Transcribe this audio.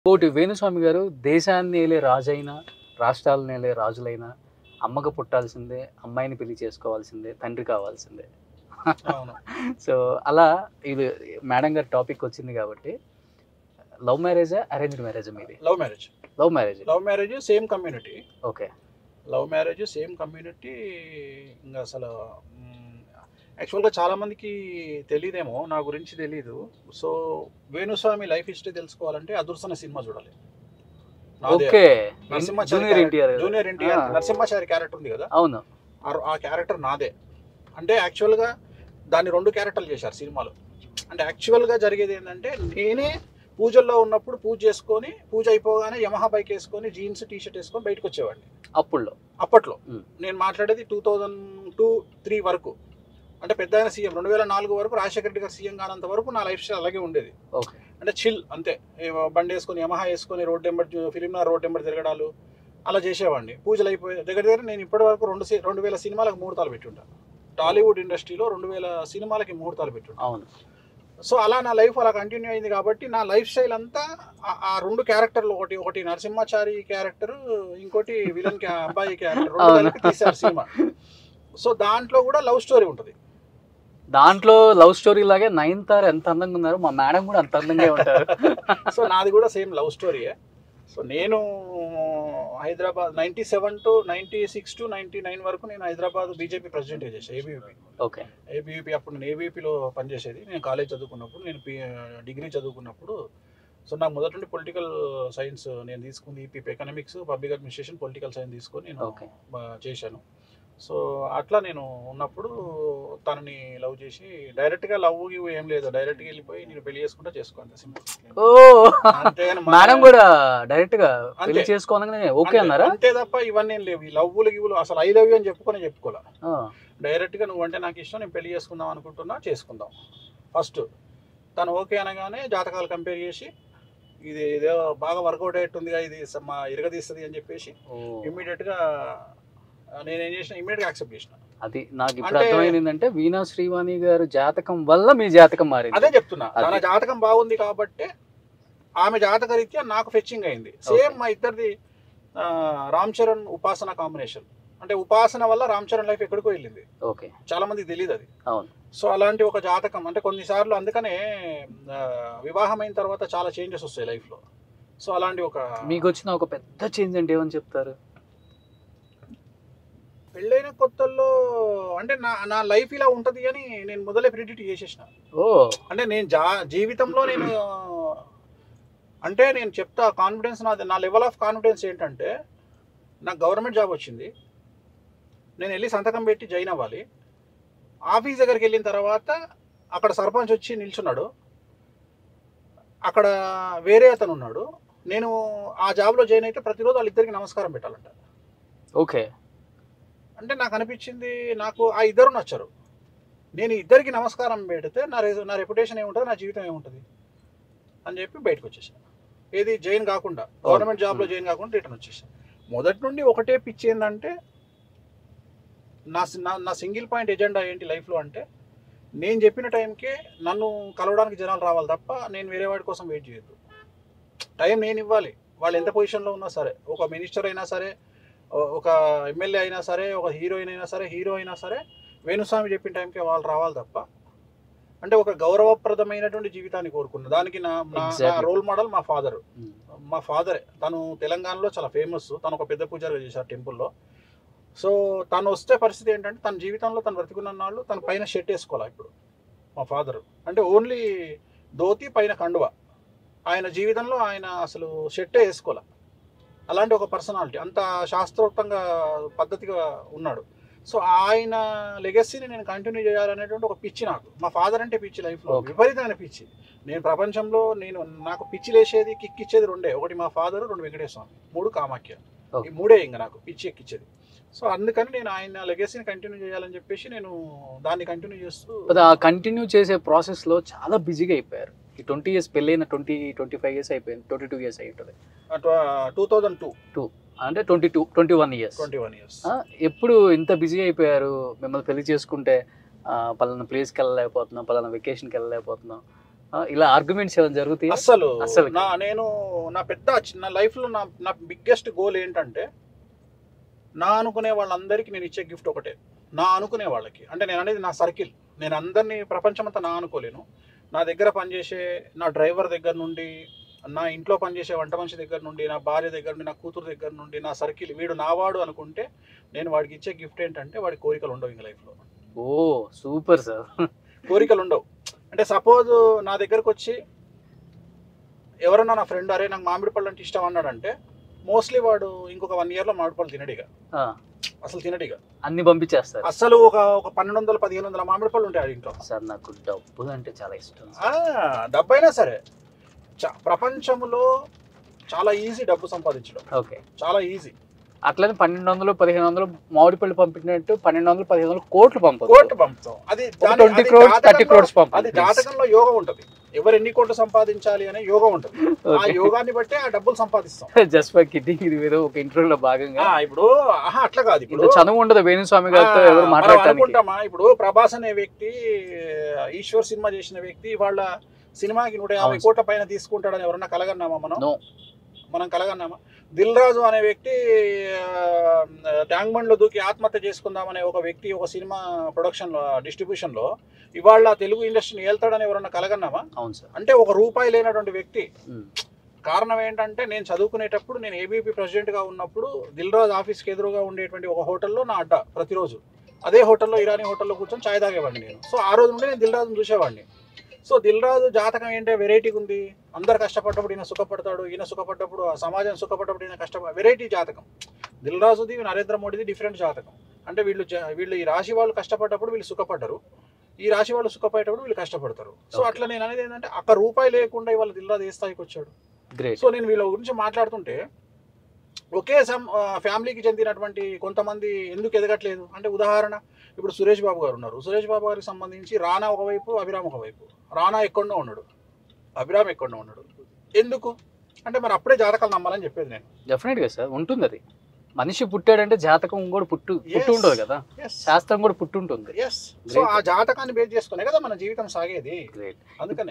కోటి వేణుస్వామి గారు దేశాన్ని ఏలే రాజైనా రాష్ట్రాలను ఏలే రాజులైనా అమ్మకు పుట్టాల్సిందే అమ్మాయిని పెళ్లి చేసుకోవాల్సిందే తండ్రి కావాల్సిందే అవును సో అలా ఇది మేడం గారి టాపిక్ వచ్చింది కాబట్టి లవ్ మ్యారేజా అరేంజ్డ్ మ్యారేజా మీది love marriage love marriage love marriage same community okay love marriage same community ఇంకా అసలు యాక్చువల్గా చాలామందికి తెలియదేమో నా గురించి తెలీదు సో వేణుస్వామి లైఫ్ హిస్టరీ తెలుసుకోవాలంటే అదుర్సన సినిమా చూడాలి నాదే. Okay Narasimhachari junior NTR junior NTR ఆ. నరసింహాచారి క్యారెక్టర్ ఉంది కదా అవును ఆ- ఆ క్యారెక్టర్ నాదే అంటే యాక్చువల్గా దాన్ని రెండు క్యారెక్టర్లు చేశారు సినిమాలో అంటే యాక్చువల్గా జరిగేది ఏంటంటే నేనే పూజల్లో ఉన్నప్పుడు పూజ చేసుకొని పూజ అయిపోగానే యమహా బైక్ వేసుకొని జీన్స్ టీ షర్ట్ వేసుకొని బయటకు వచ్చేవాడిని అప్పుల్లో అప్పట్లో మ్. నేను మాట్లాడేది టూ థౌజండ్ టూ త్రీ వరకు అంటే పెద్ద ఆయన సీఎం రెండు వేల నాలుగు వరకు రాజశేఖర రెడ్డి గారు సీఎం కానంత వరకు నా లైఫ్ స్టైల్ అలాగే ఉండేది ఓకే అంటే చిల్ అంతే ఏ బండి వేసుకొని యమహా వేసుకొని road number film road number తిరగడాలు అలా చేసేవాడిని పూజలు అయిపోయి దగ్గర దగ్గర నేను ఇప్పటి వరకు రెండు సి- రెండు వేల సినిమాలకు ముహూర్తాలు పెట్టుంటా టాలీవుడ్ ఇండస్ట్రీలో రెండు వేల సినిమాలకి ముహూర్తాలు పెట్టుంటా అవును సో అలా నా లైఫ్ అలా కంటిన్యూ అయింది కాబట్టి నా లైఫ్ స్టైల్ అంతా ఆ- ఆ రెండు క్యారెక్టర్లు ఒకటి ఒకటి నరసింహాచారి క్యారెక్టర్ ఇంకోటి విలన్ క్యా- అబ్బాయి క్యారెక్టర్ రెండు అవును. కలిపి తీశారు సినిమా సో దాంట్లో కూడా లవ్ స్టోరీ ఉంటుంది దాంట్లో లవ్ స్టోరీ లాగే నయన్తార ఎంత అందంగా ఉన్నారు మా మేడం కూడా అంత అందంగా ఉంటారు సో నాది కూడా సేమ్ లవ్ స్టోరీయే సో నేను Hyderabad ninety seven to ninety six to ninety nine వరకు నేను హైదరాబాద్ బీజేపీ ప్రెసిడెంట్ చేశాను ఏబీవీపీ ఓకే ఏబీవీపీ అప్పుడు నేను ఏబీవీపీలో పనిచేసేది నేను కాలేజ్ చదువుకున్నప్పుడు నేను పి డిగ్రీ చదువుకున్నప్పుడు సో నాకు మొదటి నుండి పొలిటికల్ సైన్స్ నేను తీసుకుంది EP economics public administration political science తీసుకొని నేను Okay. బా- చేశాను సో అట్లా నేను ఉన్నప్పుడు తనని లవ్ చేసి డైరెక్ట్గా లవ్ గివ్ ఏం లేదు డైరెక్ట్గా వెళ్ళిపోయి నేను పెళ్లి చేసుకుంటా చేసుకోండి సింపుల్ ఓ అంతేగాని మా- మేడం కూడా డైరెక్ట్ గా పెళ్లి అంతే. చేసుకోనగానే ఓకే అంతే- అన్నారా అంతే తప్ప ఇవన్నీ ఏం లేవు ఈ లవ్వులు గివ్వులు అసలు ఐ లవ్ యూ అని చెప్పుకొని చెప్పుకోలే ఆ, డైరెక్ట్ గా నువ్వంటే నాకు ఇష్టం నేను పెళ్లి చేసుకుందాం అనుకుంటున్నా చేసుకుందాం ఫస్ట్ తను ఓకే అనగానే జాతకాలు కంపేర్ చేసి ఇది ఇదో బాగా వర్కౌట్ అయ్యేట్టుందిగా ఇది స- మా ఇరగదీస్తుంది అని చెప్పేసి ఓ, ఇమ్మీడియట్ గా ఆ, నేను ఏం చేసిన ఇమ్మీడియట్ గా యాక్సెప్ట్ చేసిన అది నాకు ఇప్పుడు అంటే- అర్థమైంది ఏంటంటే వీణా శ్రీవాణి గారు జాతకం వల్ల మీ జాతకం మారింది అదే చెప్తున్నా అది. తన జాతకం బాగుంది కాబట్టి ఆమె జాతక రీత్యా నాకు ఫెచ్చింగ్ అయింది సేమ్ మా ఇద్దరిది ఆ, రామ్ చరణ్ ఉపాసన కాంబినేషన్ అంటే ఉపాసన వల్ల రామ్ చరణ్ లైఫ్ ఎక్కడికో వెళ్ళింది ఓకే చాలా మందికి తెలియదు అది అవును సో అలాంటి ఒక జాతకం అంటే కొన్నిసార్లు అందుకనే ఆ, వివాహం అయిన తర్వాత చాలా చేంజెస్ వస్తాయి లైఫ్లో సో అలాంటి ఒక మీకు వచ్చిన ఒక పెద్ద చేంజ్ అంటే ఏమని చెప్తారు పెళ్ళైన కొత్తల్లో అంటే నా నా లైఫ్ ఇలా ఉంటుంది అని నేను మొదలే ప్రిడిక్ట్ చేసేసిన ఓ అంటే నేను జా జీవితంలో నేను అంటే నేను చెప్తా కాన్ఫిడెన్స్ నాది నా లెవెల్ ఆఫ్ కాన్ఫిడెన్స్ ఏంటంటే నాకు గవర్నమెంట్ జాబ్ వచ్చింది నేను వెళ్ళి సంతకం పెట్టి జాయిన్ అవ్వాలి ఆఫీస్ దగ్గరికి వెళ్ళిన తర్వాత అక్కడ సర్పంచ్ వచ్చి నిల్చున్నాడు అక్కడ వేరే అతను ఉన్నాడు నేను ఆ జాబ్లో జాయిన్ అయితే ప్రతిరోజు వాళ్ళిద్దరికి నమస్కారం పెట్టాలంట ఓకే అంటే నాకు అనిపించింది నాకు ఆ ఇద్దరు నచ్చరు నేను ఇద్దరికి నమస్కారం పెడితే నా రె నా రెప్యుటేషన్ ఏముంటుంది నా జీవితం ఏముంటుంది అని చెప్పి బయటకు వచ్చేసాను ఏది జైన్ కాకుండా గవర్నమెంట్ జాబ్లో Hmm. జాయిన్ కాకుండా రిటర్న్ వచ్చేసాను మొదటి నుండి ఒకటే పిచ్చి ఏంటంటే నా నా నా సింగిల్ పాయింట్ ఎజెండా ఏంటి లైఫ్లో అంటే నేను చెప్పిన టైంకే నన్ను కలవడానికి జనాలు రావాలి తప్ప నేను వేరే వాడి కోసం వెయిట్ చేయొద్దు టైం నేను ఇవ్వాలి వాళ్ళు ఎంత పొజిషన్లో ఉన్నా సరే ఒక మినిస్టర్ అయినా సరే ఓ- ఒక ఎమ్మెల్యే అయినా సరే ఒక హీరోయిన్ అయినా సరే హీరో అయినా సరే వేణుస్వామి చెప్పిన టైంకి వాళ్ళు రావాలి తప్ప అంటే ఒక గౌరవప్రదమైనటువంటి జీవితాన్ని కోరుకున్నా దానికి నా నా Exactly. రోల్ మోడల్ మా ఫాదర్ ఉమ్, మా ఫాదరే తను తెలంగాణలో చాలా ఫేమస్ తను ఒక పెద్ద పూజారి చేశారు టెంపుల్లో సో తను వస్తే పరిస్థితి ఏంటంటే తన జీవితంలో తను బ్రతికున్న నాళ్ళు తన పైన షర్ట్ వేసుకోవాలి ఇప్పుడు మా ఫాదర్ అంటే ఓన్లీ ధోతి పైన కండువ ఆయన జీవితంలో ఆయన అసలు షర్టే వేసుకోలే అలాంటి ఒక పర్సనాలిటీ అంత శాస్త్రోక్తంగా పద్ధతిగా ఉన్నాడు సో ఆయన లెగసీని నేను కంటిన్యూ చేయాలనేటువంటి ఒక పిచ్చి నాకు మా ఫాదర్ అంటే పిచ్చి లైఫ్లో Okay. విపరీతమైన పిచ్చి నేను ప్రపంచంలో నేను నాకు పిచ్చి లేచేది కిక్ ఇచ్చేది రెండే ఒకటి మా ఫాదర్ రెండు వెంకటేశ్వర స్వామి మూడు కామాఖ్య Okay. ఈ మూడే ఇంకా నాకు పిచ్చి ఎక్కిచ్చేది సో అందుకని నేను ఆయన లెగసీని కంటిన్యూ చేయాలని చెప్పేసి నేను దాన్ని కంటిన్యూ చేస్తూ అది ఆ కంటిన్యూ చేసే ప్రాసెస్ లో చాలా బిజీగా అయిపోయారు ఈ ట్వంటీ ఇయర్స్ పెళ్ళైన ట్వంటీ ట్వంటీ ఫైవ్ ఇయర్స్ అయిపోయింది ట్వంటీ టూ ఇయర్స్ అయి ఉంటుంది టూ థౌజండ్ టూ అంటే twenty two twenty one years twenty one years ఎప్పుడు ఇంత బిజీ అయిపోయారు మిమ్మల్ని పెళ్లి చేసుకుంటే ఆ, పలానా ప్లేస్కి వెళ్ళలేకపోతున్నాం పలానా వెకేషన్కి వెళ్ళలేకపోతున్నాం ఇలా ఆర్గ్యుమెంట్స్ ఏమైనా జరుగుతాయి అస్సలు అస్సలు. నా నేను నా పెద్ద చిన్న లైఫ్లో నా నా బిగ్గెస్ట్ గోల్ ఏంటంటే నా అనుకునే వాళ్ళందరికీ నేను ఇచ్చే గిఫ్ట్ ఒకటే నా అనుకునే వాళ్ళకి అంటే నేను అనేది నా సర్కిల్ నేను అందరినీ ప్రపంచమంతా నా అనుకోలేను నా దగ్గర పనిచేసే నా డ్రైవర్ దగ్గర నుండి నా ఇంట్లో పనిచేసే వంట మనిషి దగ్గర నుండి నా భార్య దగ్గర నుండి నా కూతురు దగ్గర నుండి నా సర్కిల్ వీడు నావాడు అనుకుంటే నేను వాడికి ఇచ్చే గిఫ్ట్ ఏంటంటే వాడి కోరికలు ఉండవు ఇంకా లైఫ్లో ఓ సూపర్ సార్ కోరికలు ఉండవు అంటే సపోజ్ నా దగ్గరకు వచ్చి ఎవరన్నా నా ఫ్రెండ్ అరే నాకు మామిడి పళ్ళు అంటే ఇష్టం అన్నాడంటే మోస్ట్లీ వాడు ఇంకొక వన్ ఇయర్లో మామిడి పళ్ళు తినడిగా అసలు తినడిగా అన్ని పంపించేస్తారు అసలు ఒక ఒక పన్నెండు వందల పదిహేను వందల మామిడి పళ్ళు ఉంటాయి ఆ ఇంట్లో సార్ నాకు డబ్బు అంటే చాలా ఇష్టం ఆ, డబ్బైనా సరే చ- ప్రపంచంలో చాలా ఈజీ డబ్బు సంపాదించడం ఓకే చాలా ఈజీ అట్లనే పన్నెండు వందలు పదిహేను వందలు మామిడి పళ్ళు పంపినట్టు పన్నెండు వందలు పదిహేను వందలు కోట్లు పంపదు కోట్లు పంపుతాం అది దాని- ట్వంటీ అది క్రోడ్స్ థర్టీ జాతకంలో- క్రోడ్స్ అది పంపదు జాతకంలో యోగం ఉంటుంది ఎవరు ఎన్ని కోట్లు సంపాదించాలి అనే యోగం ఉంటుంది ఆ యోగాన్ని బట్టే ఆ డబ్బులు సంపాదిస్తాం జస్ట్ ఫర్ కిడ్డింగ్ ఇది ఏదో ఒక ఇంటర్వ్యూలో భాగంగా ఆ, ఇప్పుడు ఆహా అట్లా కాదు ఇప్పుడు ఇంత చదువు ఉండదు వేణుస్వామి గారితో ఆ, ఎవరు మనం మాట్లాడటానికి అనుకుంటామా ఇప్పుడు ప్రభాస్ అనే వ్యక్తి ఈశ్వర్ సినిమా చేసిన వ్యక్తి వాళ్ళ సినిమాకి నూట యాభై అవును. కోట్ల పైన తీసుకుంటాడని ఎవరన్నా కలగన్నామా మనం No. మనం కలగన్నామా దిల్ రాజు అనే వ్యక్తి ట్యాంక్ బండ్ లో దూకి ఆత్మహత్య చేసుకుందామనే ఒక వ్యక్తి ఒక సినిమా ప్రొడక్షన్ లో డిస్ట్రిబ్యూషన్ లో ఇవాళ తెలుగు ఇండస్ట్రీని వెళ్తాడని ఎవరన్నా కలగన్నామా అవును సార్ అంటే ఒక రూపాయి లేనటువంటి వ్యక్తి ఉమ్. కారణం ఏంటంటే నేను చదువుకునేటప్పుడు నేను ఏబీపీ ప్రెసిడెంట్గా ఉన్నప్పుడు దిల్ రాజు ఆఫీస్కి ఎదురుగా ఉండేటువంటి ఒక హోటల్లో నా అడ్డ ప్రతిరోజు అదే హోటల్లో ఇరానీ హోటల్లో కూర్చొని చాయ్ తాగేవాడిని నేను సో ఆ రోజు నుండి నేను దిల్ రాజుని చూసేవాడిని సో దిల్ రాజు జాతకం ఏంటంటే వెరైటీగా ఉంది అందరు కష్టపడ్డప్పుడు ఈయన సుఖపడతాడు ఈయన సుఖపడ్డప్పుడు ఆ సమాజం సుఖపడ్డప్పుడు ఈయన కష్టపడ వెరైటీ జాతకం దిల్ రాజుది నరేంద్ర మోడీది డిఫరెంట్ జాతకం అంటే వీళ్ళు జ- వీళ్ళు ఈ రాశి వాళ్ళు కష్టపడ్డప్పుడు వీళ్ళు సుఖపడ్డరు ఈ రాశి వాళ్ళు సుఖపడేటప్పుడు వీళ్ళు కష్టపడతారు సో Okay. అట్లా నేను అనేది ఏంటంటే అక్కడ రూపాయి లేకుండా ఇవాళ దిల్ రాజు ఏ స్థాయికి వచ్చాడు గ్రేట్ సో నేను వీళ్ళ గురించి మాట్లాడుతుంటే ఒకే సమ్ ఆ, ఫ్యామిలీకి చెందినటువంటి కొంతమంది ఎందుకు ఎదగట్లేదు అంటే ఉదాహరణ ఇప్పుడు సురేష్ బాబు గారు ఉన్నారు సురేష్ బాబు గారికి సంబంధించి రానా ఒకవైపు అభిరామ్ ఒకవైపు రానా ఎక్కడో ఉన్నాడు అభిరామ్ ఎక్కడో ఉన్నాడు ఎందుకు అంటే మరి అప్పుడే జాతకాలు నమ్మాలని చెప్పేది నేను డెఫినెట్ గా సార్ ఉంటుంది అది మనిషి పుట్టాడంటే జాతకం కూడా పుట్టు పుట్టు Yes. ఉంటుంది కదా ఎస్ శాస్త్రం కూడా పుట్టు ఉంటుంది ఎస్ సో ఆ జాతకాన్ని బేస్ చేసుకునే కదా మన జీవితం సాగేది గ్రేట్ అందుకనే